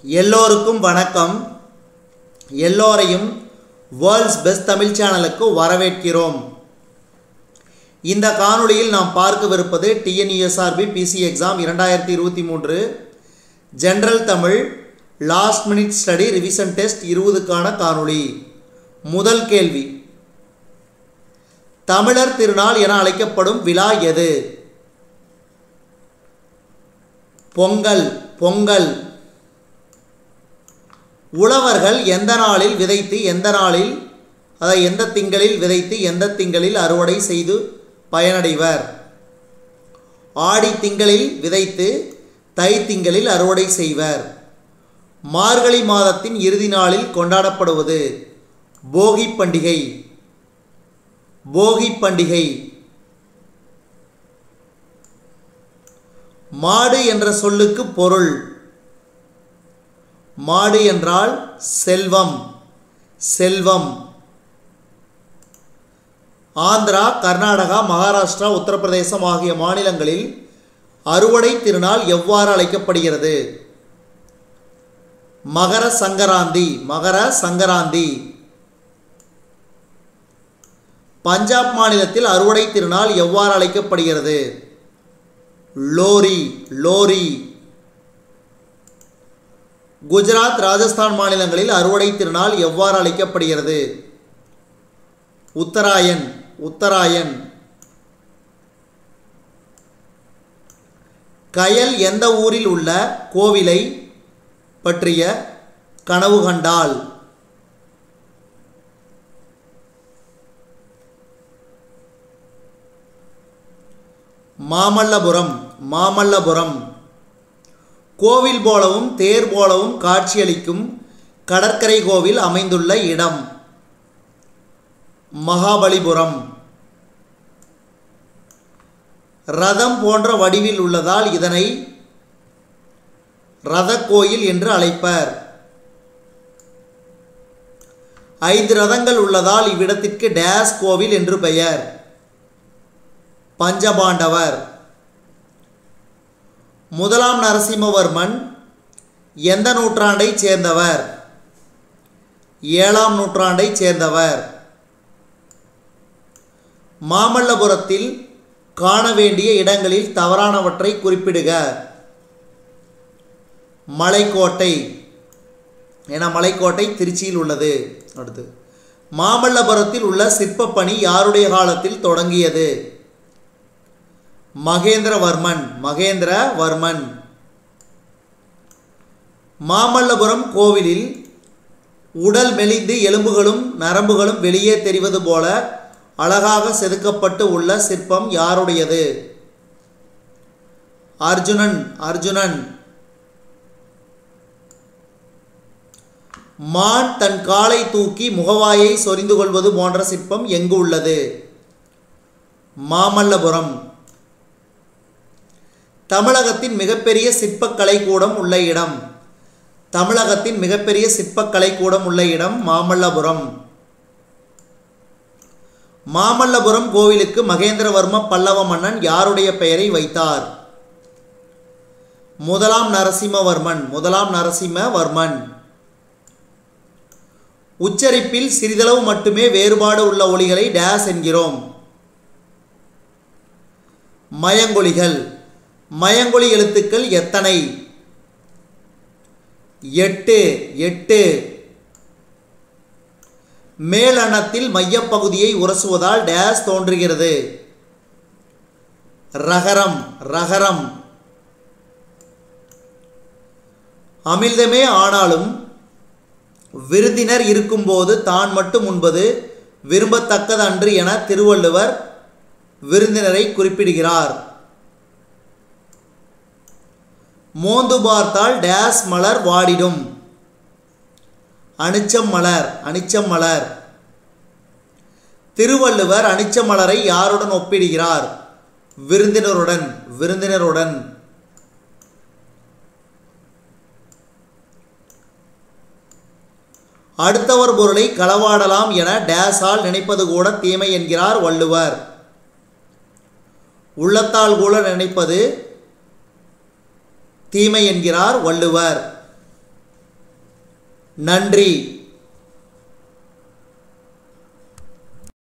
எல்லோருக்கும் வணக்கம் எல்லோரையும் வேர்ல்ட்ஸ் பெஸ்ட் தமிழ் சேனலுக்கு வரவேற்கிறோம் இந்த காணொளியில் நாம் பார்க்கவிருப்பது டிஎன்யூஎஸ்ஆர்பி பிசி எக்ஸாம் இரண்டாயிரத்தி இருபத்தி மூன்று general Tamil last minute study revision test இருபதுக்கான காணொளி முதல் கேள்வி தமிழர் திருநாள் என அழைக்கப்படும் விழா எது பொங்கல் பொங்கல் உழவர்கள் எந்த நாளில் விதைத்து எந்த நாளில் அதாவது எந்த திங்களில் விதைத்து எந்த திங்களில் அறுவடை செய்து பயனடைவர் ஆடி திங்களில் விதைத்து தை திங்களில் அறுவடை செய்வர் மார்கழி மாதத்தின் இறுதி நாளில் கொண்டாடப்படுவது போகி பண்டிகை போகி பண்டிகை மாடு என்ற சொல்லுக்கு பொருள் மாடு என்றால் செல்வம் செல்வம் ஆந்திரா கர்நாடகா மகாராஷ்டிரா உத்தரப்பிரதேசம் ஆகிய மாநிலங்களில் அறுவடை திருநாள் எவ்வாறு அழைக்கப்படுகிறது மகர சங்கராந்தி மகர சங்கராந்தி பஞ்சாப் மாநிலத்தில் அறுவடை திருநாள் எவ்வாறு அழைக்கப்படுகிறது லோரி லோரி குஜராத் ராஜஸ்தான் மாநிலங்களில் அறுவடை திருநாள் எவ்வாறு அழைக்கப்படுகிறது உத்தராயன் உத்தராயன் கயல் எந்த ஊரில் உள்ள கோவிலை பற்றிய கனவு கண்டால் மாமல்லபுரம் மாமல்லபுரம் கோவில் போலவும் தேர் போலவும் காட்சியளிக்கும் கடற்கரை கோவில் அமைந்துள்ள இடம் மகாபலிபுரம் ரதம் போன்ற வடிவில் உள்ளதால் இதனை ரத கோயில் என்று அழைப்பர் ஐந்து ரதங்கள் உள்ளதால் இவ்விடத்திற்கு டேஸ் கோவில் என்று பெயர் பஞ்சபாண்டவர் முதலாம் நரசிம்மவர்மன் எந்த நூற்றாண்டைச் சேர்ந்தவர் ஏழாம் நூற்றாண்டைச் சேர்ந்தவர் மாமல்லபுரத்தில் காண வேண்டிய இடங்களில் தவறானவற்றை குறிப்பிடுக மலைக்கோட்டை என மலைக்கோட்டை திருச்சியில் உள்ளது அடுத்து மாமல்லபுரத்தில் உள்ள சிற்பப்பணி யாருடைய காலத்தில் தொடங்கியது மகேந்திரவர்மன் மகேந்திரவர்மன் மாமல்லபுரம் கோவிலில் உடல் மெலிந்து எலும்புகளும் நரம்புகளும் வெளியே தெரிவது போல அழகாக செதுக்கப்பட்டு உள்ள சிற்பம் யாருடையது அர்ஜுனன் அர்ஜுனன் மான் தன் காலை தூக்கி முகவாயை சொரிந்து கொள்வது போன்ற சிற்பம் எங்கு உள்ளது மாமல்லபுரம் தமிழகத்தின் மிகப்பெரிய சிற்பக்கலை கூடம் உள்ள இடம் தமிழகத்தின் மிகப்பெரிய சிற்பக்கலை கூடம் உள்ள இடம் மாமல்லபுரம் மாமல்லபுரம் கோவிலுக்கு மகேந்திரவர்ம பல்லவ மன்னன் யாருடைய பெயரை வைத்தார் முதலாம் நரசிம்மவர்மன் முதலாம் நரசிம்மவர்மன் உச்சரிப்பில் சிறிதளவு மட்டுமே வேறுபாடு உள்ள ஒளிகளை டேஸ் என்கிறோம் மயங்கொலிகள் மயங்கொலி எழுத்துக்கள் எத்தனை எட்டு எட்டு மேலணத்தில் மையப்பகுதியை உரசுவதால் டேஸ் தோன்றுகிறது ரகரம் ரகரம் அமிழ்தமே ஆனாலும் விருந்தினர் இருக்கும்போது தான் மட்டும் உண்பது விரும்பத்தக்கது அன்று என திருவள்ளுவர் விருந்தினரை குறிப்பிடுகிறார் மோந்து பார்த்தால் டேஸ் மலர் வாடிடும் அனிச்சம் மலர் அனிச்சம் மலர் திருவள்ளுவர் அனிச்ச மலரை யாருடன் ஒப்பிடுகிறார் விருந்தினருடன் விருந்தினருடன் அடுத்தவர் பொருளை களவாடலாம் என டேஸால் நினைப்பது கூட தீமை என்கிறார் வள்ளுவர் உள்ளத்தால் கூட நினைப்பது தீமை என்கிறார் வள்ளுவர் நன்றி